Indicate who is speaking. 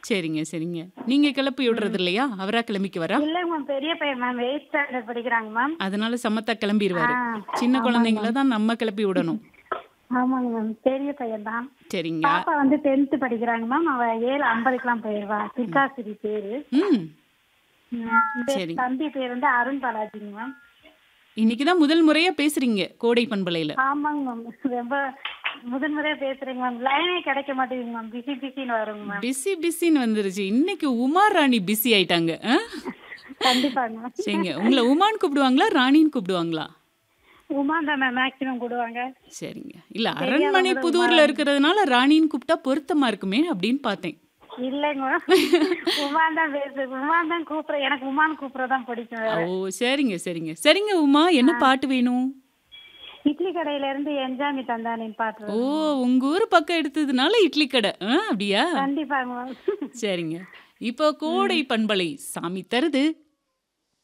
Speaker 1: சரிங்க சரிங்க நீங்க கிளப்பி விடுறது இல்லையா அவரா கிளம்பிக்கு வரா
Speaker 2: இல்லைங்க மேம் பெரிய பையன் மேம் எயிட் ஸ்டாண்டர்ட் படிக்கிறாங்க மேம்
Speaker 1: அதனால சமத்தா கிளம்பிடுவாரு
Speaker 2: ஆ,
Speaker 1: சின்ன குழந்தைங்கள தான் நம்ம கிளப்பி விடணும்
Speaker 2: ஆமாங்க மேம் பெரிய பையன் தான்
Speaker 1: சரிங்க
Speaker 2: பாப்பா வந்து டென்த் படிக்கிறாங்க மேம் அவ ஏழு ஐம்பதுக்கெல்லாம் போயிடுவா சிக்காசிரி பேரு
Speaker 1: ம்
Speaker 2: ம், இந்த
Speaker 1: சரி.
Speaker 2: தம்பி பேர் வந்து அருண் பாலாஜிங்க மேம்
Speaker 1: இன்னைக்கு தான் முதல் முறையா பேசுறீங்க கோடை பண்பலையில
Speaker 2: ஆமாங்க மேம் ரொம்ப முதன்முறையா பேசுறேங்க மேம் லைனே கிடைக்க மாட்டேங்குது மேம் பிஸி பிஸின்னு வருங்க மேம்
Speaker 1: பிஸி பிஸின்னு வந்துருச்சு இன்னைக்கு உமா ராணி பிஸி ஆயிட்டாங்க ஆ?
Speaker 2: கண்டிப்பாங்க மேம்
Speaker 1: சரிங்க உங்களை உமான்னு கூப்பிடுவாங்களா ராணின்னு கூப்பிடுவாங்களா
Speaker 2: உமா தான் மேம் மேக்ஸிமம் கூடுவாங்க
Speaker 1: சரிங்க இல்ல அரண்மனை புதூர்ல இருக்கிறதுனால ராணின்னு கூப்பிட்டா பொருத்தமா இருக்குமே அப்படின்னு பார்த்தேன்
Speaker 2: இல்லைங்க மேம் உமான் தான் பேசு உமான் தான் கூப்பிடுறேன் எனக்கு உமான் கூப்பிடுறதான் பிடிக்கும் வேற.
Speaker 1: ஓ சரிங்க சரிங்க சரிங்க உமா என்ன பாட்டு வேணும்
Speaker 2: இட்லி கடையில இருந்து என்ஜாமி தந்தானின்னு பாட்டு
Speaker 1: ஓ உங்க ஊர் பக்கம் எடுத்ததுனால இட்லி கடை ஆ, அப்படியா
Speaker 2: கண்டிப்பாங்க மேம்
Speaker 1: சரிங்க இப்போ கோடை பண்பலை சாமி தருது